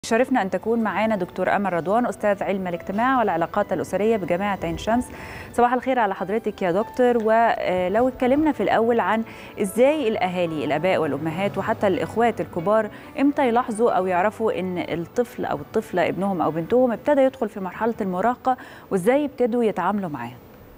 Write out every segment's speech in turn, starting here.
شرفنا أن تكون معنا دكتور أمل رضوان أستاذ علم الاجتماع والعلاقات الأسرية بجامعة عين شمس صباح الخير على حضرتك يا دكتور ولو اتكلمنا في الأول عن إزاي الأهالي الآباء والأمهات وحتى الإخوات الكبار إمتى يلاحظوا أو يعرفوا إن الطفل أو الطفلة ابنهم أو بنتهم ابتدى يدخل في مرحلة المراهقة وإزاي يبتدوا يتعاملوا معاه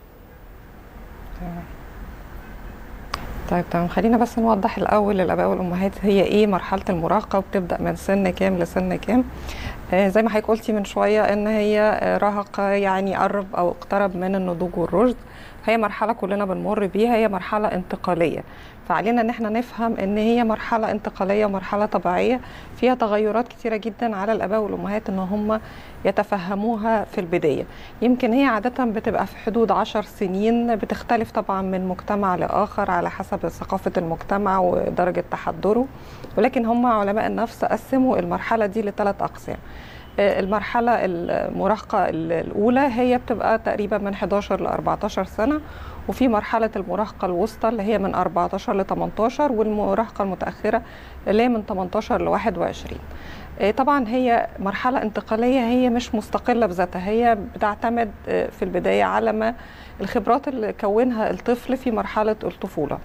طيب تمام خلينا بس نوضح الاول للاباء والامهات هي ايه مرحله المراهقه وبتبدا من سن كام لسن كام آه زي ما حضرتك قلتي من شويه ان هي آه راهق يعني قرب او اقترب من النضوج والرشد هي مرحله كلنا بنمر بيها هي مرحله انتقاليه فعلينا ان احنا نفهم ان هي مرحله انتقاليه ومرحله طبيعيه فيها تغيرات كتيره جدا على الاباء والامهات ان هم يتفهموها في البدايه يمكن هي عاده بتبقى في حدود عشر سنين بتختلف طبعا من مجتمع لاخر على حسب ثقافه المجتمع ودرجه تحضره ولكن هم علماء النفس قسموا المرحله دي لثلاث اقسام المرحلة المراهقة الأولى هي بتبقى تقريبا من 11 ل 14 سنة وفي مرحلة المراهقة الوسطى اللي هي من 14 ل 18 والمراهقة المتأخرة اللي هي من 18 ل 21 طبعا هي مرحلة انتقالية هي مش مستقلة بذاتها هي بتعتمد في البداية على ما الخبرات اللي كونها الطفل في مرحلة الطفولة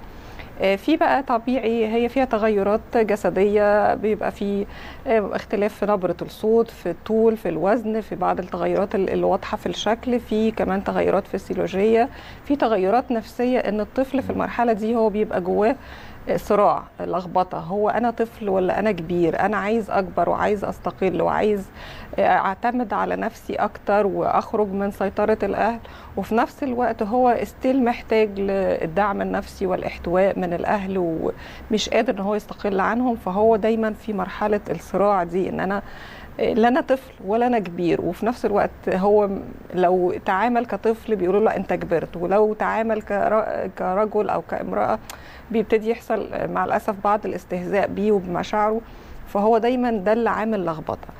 في بقى طبيعي هي فيها تغيرات جسديه بيبقى في اختلاف في نبره الصوت في الطول في الوزن في بعض التغيرات الواضحه في الشكل في كمان تغيرات فسيولوجيه في تغيرات نفسيه ان الطفل في المرحله دي هو بيبقى جواه صراع لخبطه هو انا طفل ولا انا كبير انا عايز اكبر وعايز استقل وعايز اعتمد على نفسي اكتر واخرج من سيطره الاهل وفي نفس الوقت هو استيل محتاج للدعم النفسي والاحتواء من الاهل ومش قادر ان هو يستقل عنهم فهو دايما في مرحله الصراع دي ان انا لا انا طفل ولا انا كبير وفي نفس الوقت هو لو تعامل كطفل بيقولوا له انت كبرت ولو تعامل كرجل او كامراه بيبتدي يحصل مع الاسف بعض الاستهزاء بيه وبمشاعره فهو دايما ده اللي عامل لخبطه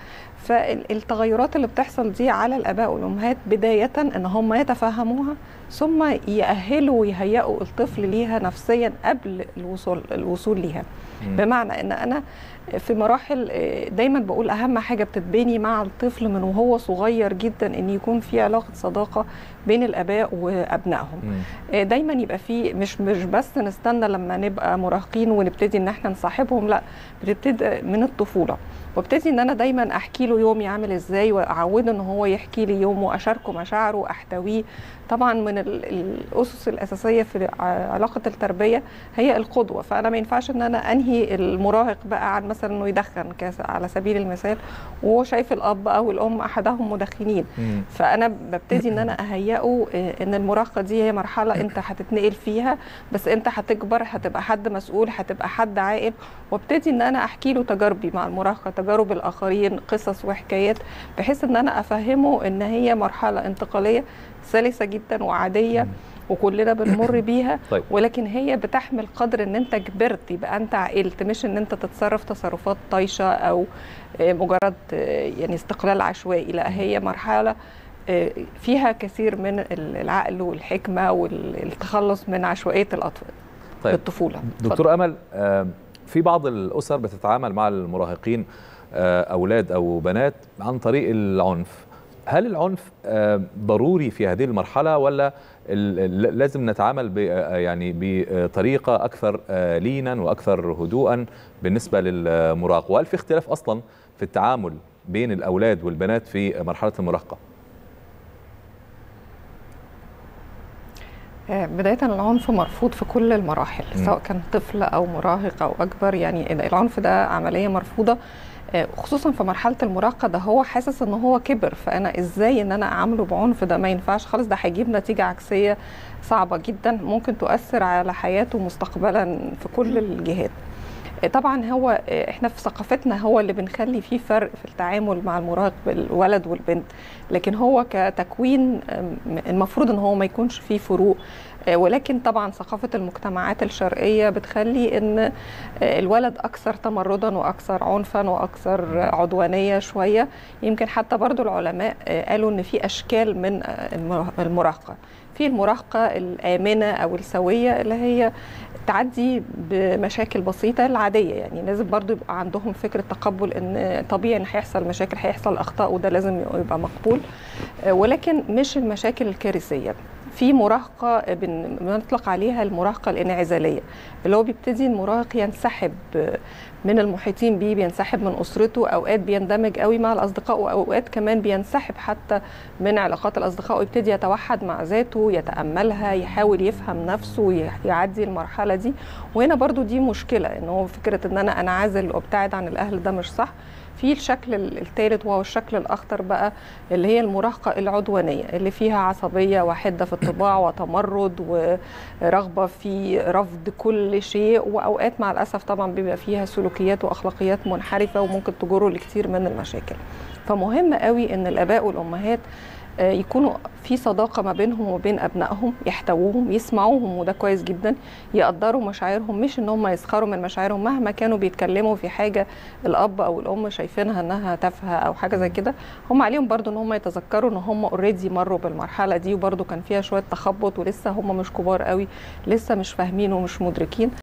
فالتغيرات اللي بتحصل دي على الاباء والامهات بدايه ان هم يتفهموها ثم يأهلوا ويهيئوا الطفل ليها نفسيا قبل الوصول الوصول ليها بمعنى ان انا في مراحل دايما بقول اهم حاجه بتتبني مع الطفل من وهو صغير جدا ان يكون في علاقه صداقه بين الاباء وابنائهم دايما يبقى في مش مش بس نستنى لما نبقى مراهقين ونبتدي ان احنا نصاحبهم لا بتبتدي من الطفوله وابتدي ان انا دايما احكي له يومي عامل ازاي واعوده ان هو يحكي لي يومه اشاركه مشاعره احتويه طبعا من الاسس الاساسيه في علاقه التربيه هي القدوه فانا ما ينفعش ان انا انهي المراهق بقى عن مثلا انه يدخن على سبيل المثال وهو شايف الاب او الام احدهم مدخنين فانا ببتدي ان انا اهيئه ان المراهقه دي هي مرحله انت هتتنقل فيها بس انت هتكبر هتبقى حد مسؤول هتبقى حد عاقل وابتدي ان انا احكي له تجاربي مع المراهقه تجارب الاخرين قصص وحكايات بحيث ان انا افهمه ان هي مرحله انتقاليه سلسه جدا وعاديه وكلنا بنمر بيها طيب. ولكن هي بتحمل قدر ان انت كبرت يبقى انت عقلت مش ان انت تتصرف تصرفات طايشه او مجرد يعني استقلال عشوائي لا هي مرحله فيها كثير من العقل والحكمه والتخلص من عشوائيه الاطفال طيب. الطفوله دكتور امل في بعض الاسر بتتعامل مع المراهقين اولاد او بنات عن طريق العنف هل العنف ضروري في هذه المرحله ولا لازم نتعامل يعني بطريقه اكثر لينا واكثر هدوءا بالنسبه للمراهق وهل في اختلاف اصلا في التعامل بين الاولاد والبنات في مرحله المراهقه بداية العنف مرفوض في كل المراحل سواء كان طفل أو مراهق أو أكبر يعني العنف ده عملية مرفوضة خصوصا في مرحله المراهقه ده هو حاسس ان هو كبر فانا ازاي ان انا اعامله بعنف ده ما ينفعش خالص ده هيجيب نتيجه عكسيه صعبه جدا ممكن تؤثر على حياته مستقبلا في كل الجهات طبعا هو احنا في ثقافتنا هو اللي بنخلي فيه فرق في التعامل مع المراهق بالولد والبنت لكن هو كتكوين المفروض ان هو ما يكونش فيه فروق ولكن طبعا ثقافه المجتمعات الشرقيه بتخلي ان الولد اكثر تمردا واكثر عنفا واكثر عدوانيه شويه يمكن حتى برضو العلماء قالوا ان في اشكال من المراهقه في المراهقه الامنه او السويه اللي هي بتعدي بمشاكل بسيطه العاديه يعني لازم برضو يبقى عندهم فكره تقبل ان طبيعي ان هيحصل مشاكل هيحصل اخطاء وده لازم يبقى مقبول ولكن مش المشاكل الكارثيه في مراهقه بنطلق عليها المراهقه الانعزاليه اللي هو بيبتدي المراهق ينسحب من المحيطين بيه بينسحب من اسرته اوقات بيندمج قوي مع الاصدقاء واوقات كمان بينسحب حتى من علاقات الاصدقاء ويبتدي يتوحد مع ذاته يتاملها يحاول يفهم نفسه يعدي المرحله دي وهنا برضو دي مشكله ان هو فكره ان انا انعزل وابتعد عن الاهل ده مش صح في الشكل الثالث وهو الشكل الاخطر بقى اللي هي المراهقه العدوانيه اللي فيها عصبيه وحده في الطباع وتمرد ورغبه في رفض كل شيء واوقات مع الاسف طبعا بيبقى فيها سلوكيات واخلاقيات منحرفه وممكن تجر لكتير من المشاكل فمهم قوي ان الاباء والامهات يكونوا في صداقة ما بينهم وبين أبنائهم يحتووهم يسمعوهم وده كويس جدا يقدروا مشاعرهم مش إن هم يسخروا من مشاعرهم مهما كانوا بيتكلموا في حاجة الأب أو الأم شايفينها إنها تافهة أو حاجة زي كده هم عليهم برضو إن هم يتذكروا إن هم أوريدي مروا بالمرحلة دي وبرضو كان فيها شوية تخبط ولسه هم مش كبار قوي لسه مش فاهمين ومش مدركين